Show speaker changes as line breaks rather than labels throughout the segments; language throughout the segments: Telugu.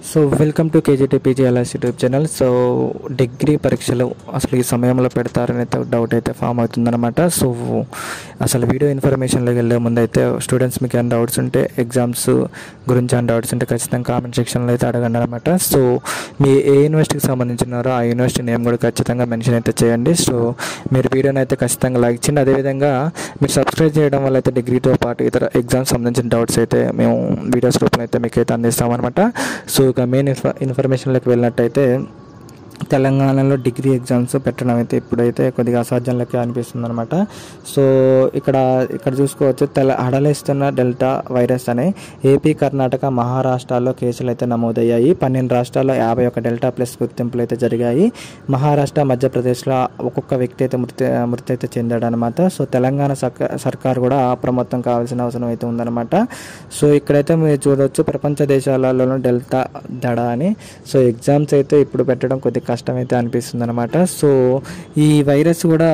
so welcome to KGT PGLS YouTube channel so degree పరీక్షలు అసలు ఈ సమయంలో పెడతారని అయితే డౌట్ అయితే ఫామ్ అవుతుందన్నమాట సో అసలు వీడియో ఇన్ఫర్మేషన్లోకి వెళ్ళే ముందు అయితే స్టూడెంట్స్ మీకు ఏమైనా డౌట్స్ ఉంటే ఎగ్జామ్స్ గురించి ఏమైనా డౌట్స్ ఉంటే ఖచ్చితంగా కామెంట్ సెక్షన్లో అయితే అడగండి అనమాట సో మీ ఏ యూనివర్సిటీకి సంబంధించినారో ఆ యూనివర్సిటీ నేమ్ కూడా ఖచ్చితంగా మెన్షన్ అయితే చేయండి సో మీరు వీడియోని అయితే ఖచ్చితంగా లైక్ చేయండి అదేవిధంగా మీరు సబ్స్క్రైబ్ చేయడం వల్ల అయితే డిగ్రీతో పాటు ఇతర ఎగ్జామ్స్ సంబంధించిన డౌట్స్ అయితే మేము వీడియోస్ రూపంలో అయితే మీకు అయితే అందిస్తామన్నమాట సో ఇక మెయిన్ ఇన్ఫ ఇన్ఫర్మేషన్లోకి వెళ్ళినట్టయితే తెలంగాణలో డిగ్రీ ఎగ్జామ్స్ పెట్టడం అయితే ఇప్పుడైతే కొద్దిగా అసాధ్యంలోకి అనిపిస్తుంది అనమాట సో ఇక్కడ ఇక్కడ చూసుకోవచ్చు తెల హడలిస్తున్న డెల్టా వైరస్ అనే ఏపీ కర్ణాటక మహారాష్ట్రాల్లో కేసులు అయితే నమోదయ్యాయి పన్నెండు రాష్ట్రాల్లో యాభై ఒక డెల్టా ప్లస్ గుర్తింపులు అయితే జరిగాయి మహారాష్ట్ర మధ్యప్రదేశ్లో ఒక్కొక్క వ్యక్తి అయితే మృతి మృతి అయితే చెందాడు అనమాట సో తెలంగాణ సర్క సర్కార్ కూడా అప్రమత్తం కావాల్సిన అవసరం అయితే ఉందన్నమాట సో ఇక్కడైతే మీరు చూడవచ్చు ప్రపంచ దేశాలలోనూ డెల్టా దడ అని సో ఎగ్జామ్స్ అయితే ఇప్పుడు పెట్టడం కొద్దిగా కష్టం అయితే అనిపిస్తుంది అనమాట సో ఈ వైరస్ కూడా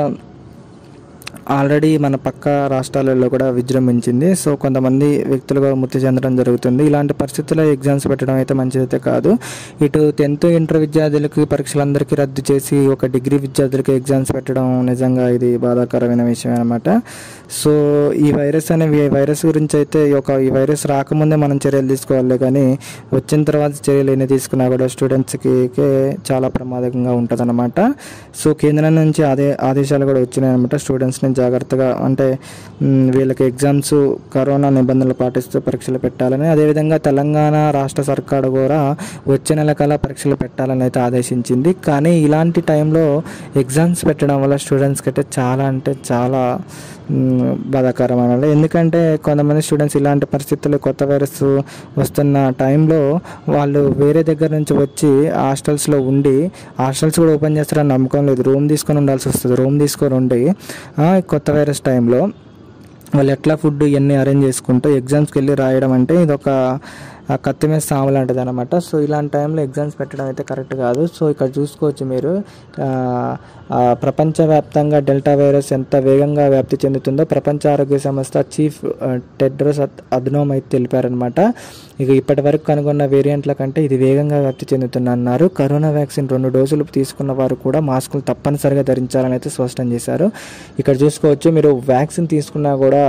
ఆల్రెడీ మన పక్క రాష్ట్రాలలో కూడా విజృంభించింది సో కొంతమంది వ్యక్తులు కూడా మృతి చెందడం జరుగుతుంది ఇలాంటి పరిస్థితుల్లో ఎగ్జామ్స్ పెట్టడం అయితే మంచిదైతే కాదు ఇటు టెన్త్ ఇంటర్ విద్యార్థులకి పరీక్షలందరికీ రద్దు చేసి ఒక డిగ్రీ విద్యార్థులకి ఎగ్జామ్స్ పెట్టడం నిజంగా ఇది బాధాకరమైన విషయం అనమాట సో ఈ వైరస్ అనే ఈ వైరస్ గురించి అయితే ఈ ఒక ఈ వైరస్ రాకముందే మనం చర్యలు తీసుకోవాలి కానీ వచ్చిన తర్వాత చర్యలు ఎన్ని తీసుకున్నా కూడా స్టూడెంట్స్కి చాలా ప్రమాదకంగా ఉంటుంది సో కేంద్రం నుంచి అదే ఆదేశాలు కూడా వచ్చినాయి అనమాట స్టూడెంట్స్ని జాగ్రత్తగా అంటే మ్, వీళ్ళకి ఎగ్జామ్స్ కరోనా నిబంధనలు పాటిస్తూ పరీక్షలు పెట్టాలని అదేవిధంగా తెలంగాణ రాష్ట్ర సర్కారు కూడా వచ్చే నెల కల్లా పరీక్షలు పెట్టాలని అయితే ఆదేశించింది కానీ ఇలాంటి టైంలో ఎగ్జామ్స్ పెట్టడం వల్ల స్టూడెంట్స్కి అయితే చాలా అంటే చాలా మ్, బాధాకరం అనాలి ఎందుకంటే కొంతమంది స్టూడెంట్స్ ఇలాంటి పరిస్థితుల్లో కొత్త వైరస్ వస్తున్న టైంలో వాళ్ళు వేరే దగ్గర నుంచి వచ్చి హాస్టల్స్లో ఉండి హాస్టల్స్ కూడా ఓపెన్ చేస్తారని నమ్మకం లేదు రూమ్ తీసుకొని ఉండాల్సి వస్తుంది రూమ్ తీసుకొని ఉండి ఆ, కొత్త వైరస్ టైంలో వాళ్ళు ఎట్లా ఫుడ్ ఇవన్నీ అరేంజ్ చేసుకుంటూ ఎగ్జామ్స్కి వెళ్ళి రాయడం అంటే ఇది ఒక ఆ కత్తి మీద సాము లాంటిది అనమాట సో ఇలాంటి టైంలో ఎగ్జామ్స్ పెట్టడం అయితే కరెక్ట్ కాదు సో ఇక్కడ చూసుకోవచ్చు మీరు ఆ, ఆ, ప్రపంచవ్యాప్తంగా డెల్టా వైరస్ ఎంత వేగంగా వ్యాప్తి చెందుతుందో ప్రపంచ ఆరోగ్య సంస్థ చీఫ్ ఆ, టెడ్రోస్ అద్- అధనోమ్ అయితే తెలిపారనమాట ఇక ఇప్పటి వరకు కనుగొన్న వేరియంట్ల కంటే ఇది వేగంగా వ్యాప్తి చెందుతుంది అన్నారు కరోనా వ్యాక్సిన్ రెండు డోసులు తీసుకున్న వారు కూడా మాస్కులు తప్పనిసరిగా ధరించాలని అయితే స్పష్టం చేశారు ఇక్కడ చూసుకోవచ్చు మీరు వ్యాక్సిన్ తీసుకున్నా కూడా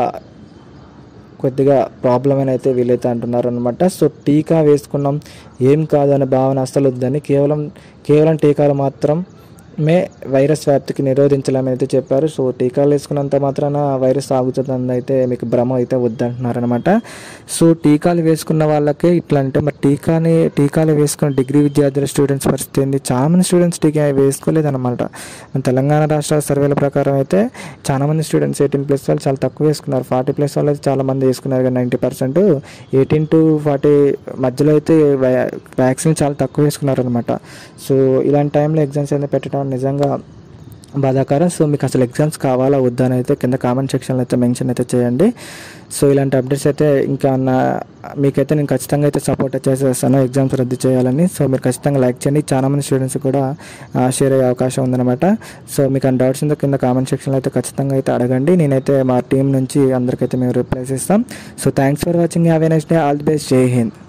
కొద్దిగా ప్రాబ్లం అని అయితే వీలైతే అంటున్నారు అనమాట సో టీకా వేసుకున్నాం ఏం కాదు అనే భావన అస్సలు వద్దని కేవలం కేవలం టీకాలు మాత్రం మే వైరస్ వ్యాప్తికి నిరోధించలేమని అయితే చెప్పారు సో టీకాలు వేసుకున్నంత మాత్రాన వైరస్ ఆగుతుందని అయితే మీకు భ్రమ అయితే వద్దంటున్నారు అనమాట సో టీకాలు వేసుకున్న వాళ్ళకే ఇట్లా అంటే మరి టీకాని టీకాలు వేసుకున్న డిగ్రీ విద్యార్థుల స్టూడెంట్స్ పరిస్థితి ఏంది చాలా మంది స్టూడెంట్స్ టీకా వేసుకోలేదన్నమాట మన తెలంగాణ రాష్ట్ర సర్వేల ప్రకారం అయితే చాలా మంది స్టూడెంట్స్ ఎయిటీన్ ప్లస్ వాళ్ళు చాలా తక్కువ వేసుకున్నారు ఫార్టీ ప్లస్ వాళ్ళు అయితే చాలా మంది వేసుకున్నారు కానీ ninety percent eighteen to forty మధ్యలో అయితే వ్యా- వ్యాక్సిన్ చాలా తక్కువ వేసుకున్నారు అనమాట సో ఇలాంటి టైంలో ఎగ్జామ్స్ అనేది పెట్టడం నిజంగా బాధాకరం సో మీకు అసలు ఎగ్జామ్స్ కావాలా వద్దా అని అయితే కింద కామెంట్ సెక్షన్లో అయితే మెన్షన్ అయితే చేయండి సో ఇలాంటి అప్డేట్స్ అయితే ఇంకా నా మీకైతే నేను ఖచ్చితంగా అయితే సపోర్ట్ చేసేస్తాను ఎగ్జామ్స్ రద్దు చేయాలని సో మీరు ఖచ్చితంగా లైక్ చేయండి చాలా మంది స్టూడెంట్స్ కూడా షేర్ అయ్యే అవకాశం ఉందన్నమాట సో మీకు ఆ డౌట్స్ ఉందో కింద కామెంట్ సెక్షన్లో అయితే ఖచ్చితంగా అయితే అడగండి నేనైతే మా టీం నుంచి అందరికైతే మేము రిప్లైస్ ఇస్తాం so thanks for watching have a next day all the best Jai Hind